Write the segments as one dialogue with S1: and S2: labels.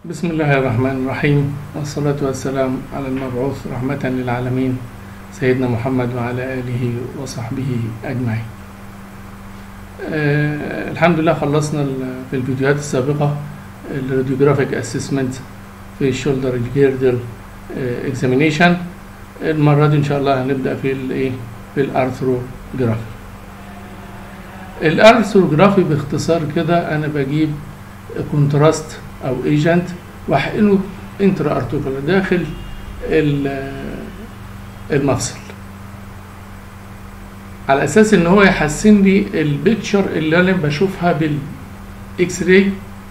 S1: بسم الله الرحمن الرحيم والصلاة والسلام على المبعوث رحمة للعالمين سيدنا محمد وعلى آله وصحبه أجمعين آه الحمد لله خلصنا ال- في الفيديوهات السابقة الراديوجرافيك اسسمنت في الشولدر جيردر اكزامينيشن المرة دي إن شاء الله هنبدأ في الإيه في الأرثروجرافي الأرثروجرافي باختصار كده أنا بجيب كونتراست او ايجنت واحقنه انترا ارتيكولار داخل ال- المفصل على اساس ان هو يحسن لي البيكتشر اللي انا بشوفها بالاكس راي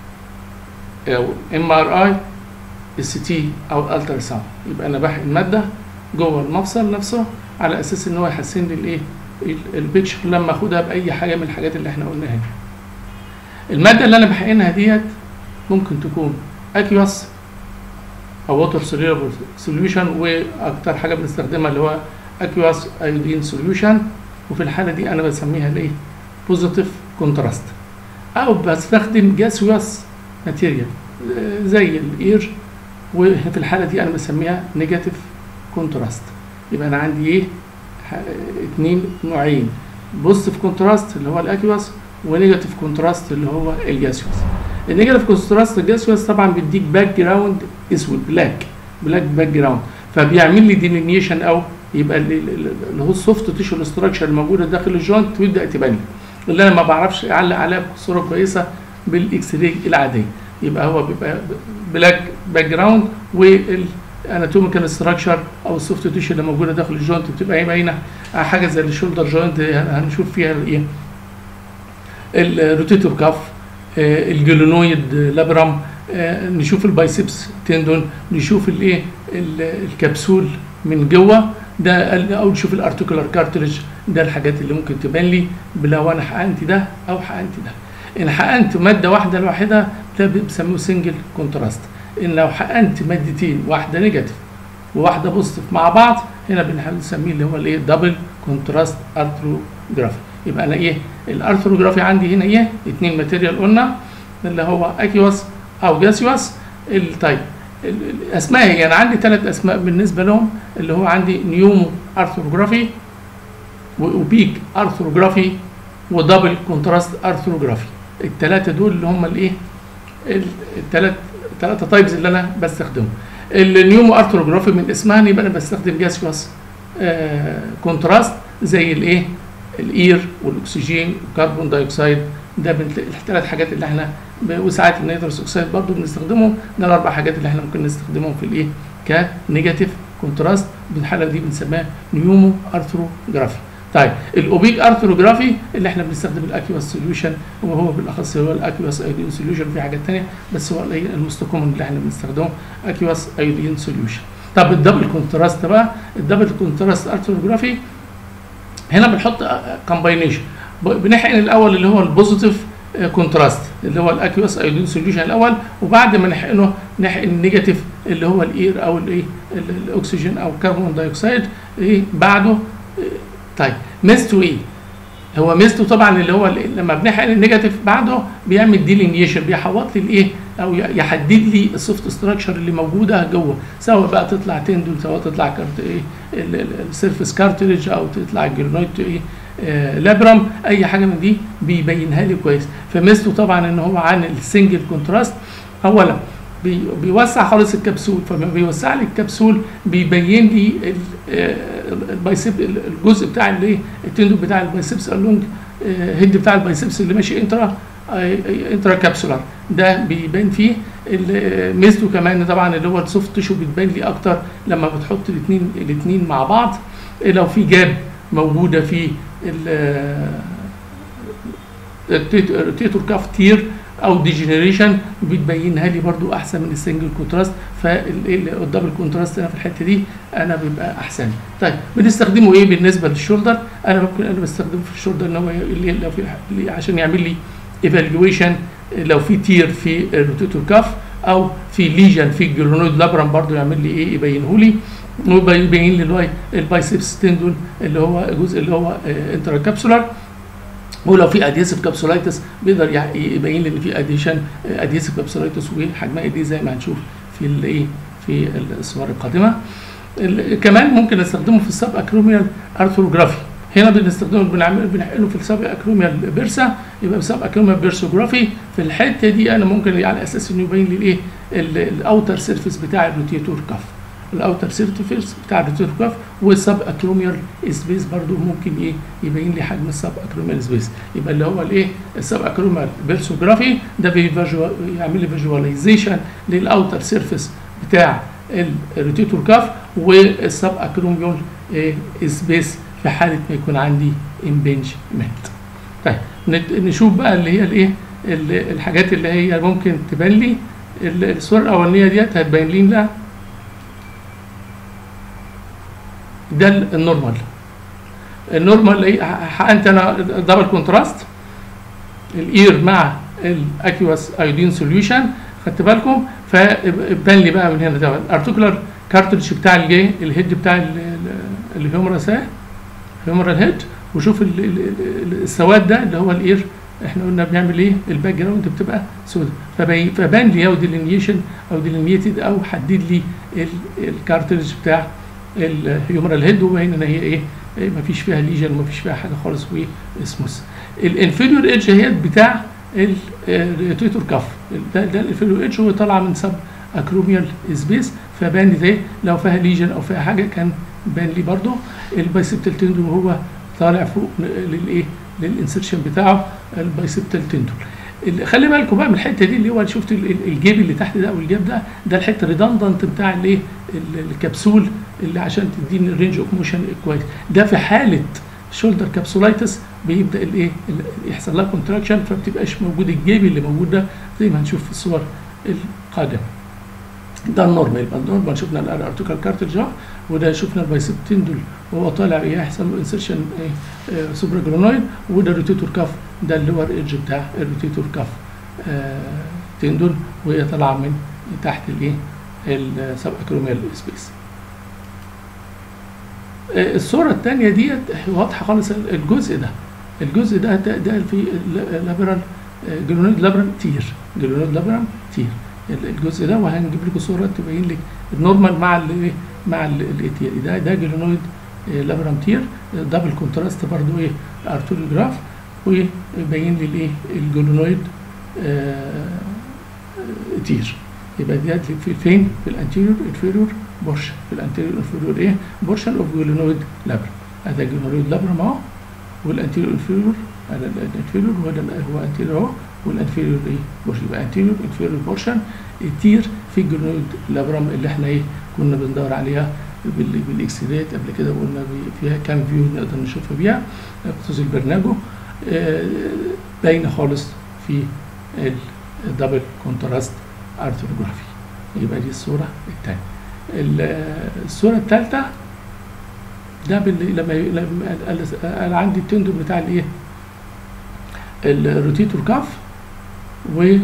S1: او ام ار اي اس تي او الترا ساوند يبقى انا بحقن ماده جوه المفصل نفسه على اساس ان هو يحسن لي الايه ال- البيكتشر لما اخدها باي حاجه من الحاجات اللي احنا قلناها دي الماده اللي انا بحقنها ديت ممكن تكون اكيوس او ووتر سوليبل سوليوشن واكتر حاجه بنستخدمها اللي هو اكيوس ايودين سوليوشن وفي الحاله دي انا بسميها الايه بوزيتيف كونتراست او بستخدم جاسوس ماتيريال زي الاير وفي الحاله دي انا بسميها نيجاتيف كونتراست يبقى انا عندي ايه ح- اتنين نوعين بوزيتيف كونتراست اللي هو الاكيوس ونيجاتيف كونتراست اللي هو الجاسوس النيجاتيف كونتراست الجاسوس طبعا بيديك باك جراوند اسود بلاك بلاك باك جراوند فبيعمل لي ديلينيشن او يبقى ال- ال- اللي هو السوفت تيشو الاستراكشر الموجوده داخل الجوينت تبدا تبان لي اللي انا ما بعرفش اعلق عليها بصوره كويسه بالاكس راي العاديه يبقى هو بيبقى بلاك باك جراوند والاناتوميكال ستراكشر او السوفت تيشو اللي موجوده داخل الجوينت بتبقى ايه باينه حاجه زي الشولدر جوينت هنشوف فيها الايه الروتيتور كاف آه، الجلونويد لابرام آه، نشوف البايسبس تندون نشوف الايه ال- الكبسول من جوه ده ال- او نشوف الارتيكولار كارتريج ده الحاجات اللي ممكن تبان لي لو انا حقنت ده او حقنت ده ان حقنت ماده واحده لوحدها ده بنسميه سنجل كونتراست ان لو حقنت مادتين واحده نيجاتيف وواحده بوزيتيف مع بعض هنا بنحاول نسميه اللي هو الايه دبل كونتراست ارثروجرافي يبقى انا ايه الارثروجرافي عندي هنا ايه اتنين ماتيريال قلنا اللي هو اكيوس او جاسيوس الطيب ال- الاسماء هي انا عندي ثلاث اسماء بالنسبه لهم اللي هو عندي نيومو ارثروجرافي واوبيك ارثروجرافي ودبل كونتراست ارثروجرافي الثلاثه دول اللي هم الايه الثلاث الثلاثه تايبز اللي انا بستخدمهم النيومو ارثروجرافي من اسمها إن يبقى انا بستخدم جاسيوس آه كونتراست زي الايه الاير والاكسجين والكربون دايوكسيد ده من الثلاث حاجات اللي احنا ب- وساعات النيتروس اوكسيد برضو بنستخدمهم ده الاربع حاجات اللي احنا ممكن نستخدمهم في الايه كنيجاتيف كونتراست بالحاله دي بنسميها نيومو ارثروجرافي طيب الاوبيك ارثروجرافي اللي احنا بنستخدم الاكيوس سوليوشن وهو بالاخص هو الاكيوس ايودين سوليوشن في حاجات ثانيه بس هو الإيه المستكمل اللي احنا بنستخدمه اكيوس ايودين سوليوشن طب الدبل كونتراست بقى الدبل كونتراست ارثروجرافي هنا بنحط كومباينيشن بنحقن الاول اللي هو البوزيتيف كونتراست اللي هو الاكيوس ايودين سوليوشن الاول وبعد ما نحقنه نحقن النيجاتيف اللي هو الاير او الايه ال- الاكسجين او الكربون دايوكسيد ايه بعده إيه، طيب ميزته ايه؟ هو ميزته طبعا اللي هو ال- لما بنحقن النيجاتيف بعده بيعمل ديلينيشن بيحوط لي الايه او ي- يحدد لي السوفت ستراكشر اللي موجوده جوه سواء بقى تطلع تندون سواء تطلع كارت ايه السيرفس كارتريج او تطلع الجرنويد ايه آه، لابرام اي حاجه من دي بيبينها لي كويس فميزته طبعا ان هو عن السنجل كونتراست اولا بي- بيوسع خالص الكبسول فلما بيوسع لي الكبسول بيبين لي ال- آه، البايسب الجزء بتاع الايه التندون بتاع البايسبس اللونج هيد بتاع البايسبس اللي ماشي انترا انترا كابسولار ده بيبان فيه ال- ميزته كمان طبعا اللي هو السوفت تيشو بتبان لي اكتر لما بتحط الاثنين الاثنين مع بعض لو في جاب موجوده في ال- التيتور كاف تير او ديجنريشن بتبينها لي برضو احسن من السنجل كونتراست فالدبل كونتراست انا في الحته دي انا بيبقى احسن طيب بنستخدمه ايه بالنسبه للشولدر انا ممكن انا بستخدمه في الشولدر ان هو اللي لو في اللي عشان يعمل لي ايفالويشن لو في تير في الروتيتور كاف او في ليجن في الجلونويد لابرام برضو يعمل لي ايه يبينه لي ويبين لي الواي البايسبس تندون اللي هو الجزء اللي هو انترا كابسولار ولو في ادهيسيف كابسولايتس بيقدر يع- يبين لي ان في اديشن ادهيسيف كابسولايتس وحجمها قد ايه زي ما هنشوف في الايه في الصور القادمه ال- كمان ممكن نستخدمه في السب اكروميال ارثروجرافي هنا بنستخدمه بنعمل بنحقنه في السب اكروميال بيرسا يبقى سب اكروميال بيرسوجرافي في الحته دي انا ممكن على اساس انه يبين لي الايه الاوتر سيرفيس بتاع الروتيتور كاف الاوتر سيرفيس بتاع الروتيتور كاف والسب اكروميال سبيس برضو ممكن ايه يبين لي حجم السب اكروميال سبيس يبقى اللي هو الايه السب اكروميال بيرسوجرافي ده بيفيجوال يعمل لي فيجواليزيشن للاوتر سيرفيس بتاع الروتيتور كاف والسب اكروميال سبيس في حاله ما يكون عندي امبنجمنت طيب نت- نشوف بقى اللي هي الايه ال- الحاجات اللي هي ممكن تبان لي ال- الصوره الاولانيه ديت هتبين لنا ده ال- النورمال النورمال ايه ح- حقنت انا دبل كونتراست الاير مع الاكيوس ايودين سوليوشن خدت بالكم فبان لي بقى من هنا ده الارتيكولار كارتريدج بتاع الجي الهيد بتاع ال- ال- الهيومرس اهي هيومرال هيد وشوف ال- ال- ال- السواد ده اللي هو الاير احنا قلنا بنعمل ايه الباك جراوند بتبقى سوداء فبي- فبان لي او ديلينيشن او ديلينيتد او حدد لي ال- الكارتريدج بتاع الهيومرال هيد وباين ان هي ايه إيه مفيش فيها ليجن ومفيش فيها حاجه خالص واسموس الانفيريور ايدج هي بتاع الريتيتور كاف ده ده الانفيريور ايدج هو طالعه من سب اكروميال سبيس فبان لي ده لو فيها ليجن او فيها حاجه كان بان لي برضو البايسبتال تندون وهو طالع فوق للايه للانسرشن بتاعه البايسبتال تندون اللي- خلي بالكم بقى من الحته دي اللي هو شفت ال- ال- الجيب اللي تحت ده او الجيب ده ده الحته ريدندنت بتاع الايه ال- الكبسول اللي عشان تديني الرينج اوف موشن كويس ده في حاله شولدر كابسولايتس بيبدا الايه ال- يحصل لها كونتراكشن فبتبقاش موجود الجيب اللي موجود ده زي ما هنشوف في الصور القادمه ده النورمال يبقى النورمال شفنا الارتيكال كارترج اهو وده شفنا البايسب تندل وهو طالع ايه هيحصل له انسرشن سوبرا جلونويد وده الروتيتور كاف ده اللور ايدج بتاع الروتيتور كاف آه تندل وهي طالعه من تحت الايه السب اكروميال سبيس آه الصوره الثانيه ديت واضحه خالص الجزء ده الجزء ده ده, ده في لابرال جلونويد لابرال تير جلونويد لابرال تير الجزء ده وهنجيب لكم صوره تبين لك النورمال مع ال مع الايتير ده ده جلونويد لابرام تير دبل كونتراست برضو ايه ارتوريوجراف ويبين لي الايه الجلونويد آه تير يبقى دي في فين في الانتيريور انفيريور بورشن في الانتيريور انفيريور ايه بورشن اوف جلونويد لابرام هذا جلونويد لابرام اهو والانتيريور انفيريور هذا الانفيريور وهذا هو انتيريور اهو والانفيريور ايه بورشن يبقى انتيريور انفيريور بورشن التير في الجلونويد لابرام اللي احنا ايه كنا بندور عليها بالاكس رايت قبل كده وقلنا فيها كام فيو نقدر نشوفها بيها بخصوص البرنامج آه باينه خالص في الدبل كونتراست ارثروجرافي يبقى دي الصوره الثانيه الصوره الثالثه ده لما لما انا عندي التندون بتاع الايه الروتيتور كاف و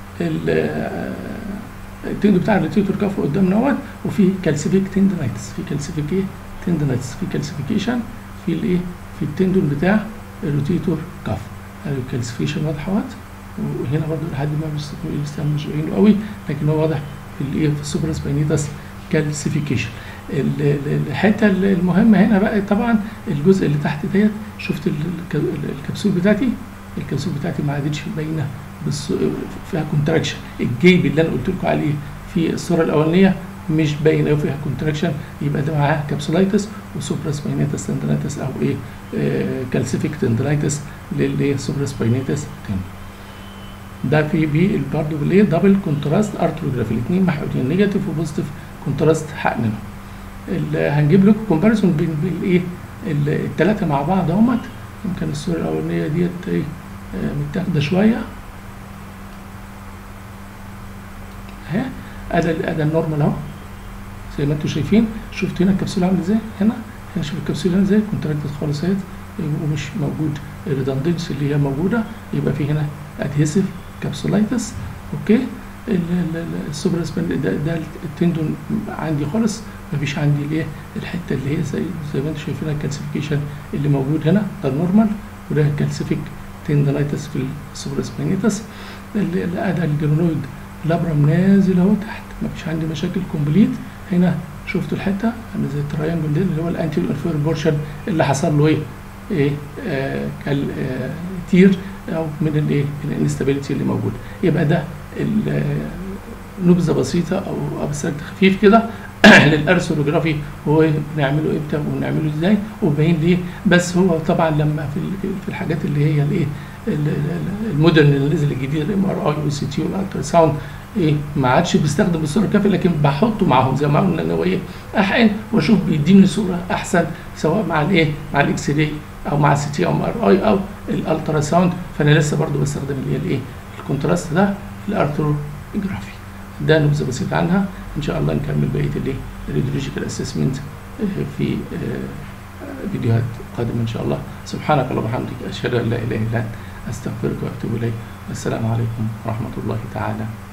S1: التندو بتاع الروتيتور كاف قدامنا اهوت وفي كالسيفيك تندنايتس في كالسيفيك ايه تندنايتس في كالسيفيكيشن في الايه في التندون بتاع الروتيتور كاف الكالسيفيكيشن واضحه اهوت وهنا برضه لحد ما لسه مش باين قوي لكن هو واضح في الايه في السوبر سباينيتاس كالسيفيكيشن الحته المهمه هنا بقى طبعا الجزء اللي تحت ديت شفت الكبسول بتاعتي الكبسول بتاعتي ما عادتش باينه بس فيها كونتراكشن الجيب اللي انا قلت لكم عليه في الصوره الاولانيه مش باين قوي فيها كونتراكشن يبقى ده معاه كابسولايتس وسوبرا سباينيتس تندنايتس او ايه آه كالسيفيك تندنايتس للايه سوبرا سباينيتس ده في بي برضه بالايه دبل كونتراست ارتروجرافي الاثنين محقوقين نيجاتيف وبوزيتيف كونتراست حقننا هنجيب لكم كومباريسون بين الايه الثلاثه مع بعض اهمت يمكن الصوره الاولانيه ديت ايه آه متاخده شويه اهي ادي ادي النورمال اهو زي ما انتم شايفين شفت هنا الكبسوله عامله ازاي هنا هنا شوف الكبسوله عامله ازاي كونتراكتد خالص اهي ومش موجود الريدندنس اللي هي موجوده يبقى في هنا ادهيسيف كابسولايتس اوكي السوبر ده, ده التندون عندي خالص مفيش عندي الايه الحته اللي هي زي زي ما انتم شايفين الكالسيفيكيشن اللي موجود هنا ده النورمال وده الكالسيفيك تندنايتس في السوبراسبينيتس الادى الجرونويد لابرام نازل اهو تحت مفيش عندي مشاكل كومبليت هنا شفتوا الحته عامل زي التراينجل ده اللي هو الانتي انفير بورشن اللي حصل له ايه؟ ايه آه كال آه تير او من الايه؟ الانستابيليتي اللي موجوده يبقى ده نبذه بسيطه او ابستراكت خفيف كده للارثروجرافي هو بنعمله امتى وبنعمله ازاي وباين ليه بس هو طبعا لما في في الحاجات اللي هي الايه المودرن اللي نزل الجديد الام ار اي والسي تي والالترا ساوند ايه ما عادش بيستخدم الصوره الكافيه لكن بحطه معاهم زي ما قلنا ان هو ايه احقن واشوف بيديني صوره احسن سواء مع الايه مع الاكس راي او مع السي تي او ام ار اي او الالترا ساوند فانا لسه برضو بستخدم اللي هي الايه الكونتراست ده في الارثروجرافي ده نبذه بسيطه عنها ان شاء الله نكمل بقيه الايه الريديولوجيكال اسسمنت في فيديوهات قادمه ان شاء الله سبحانك اللهم وبحمدك اشهد ان لا اله الا انت استغفرك واتوب اليك والسلام عليكم ورحمه الله تعالى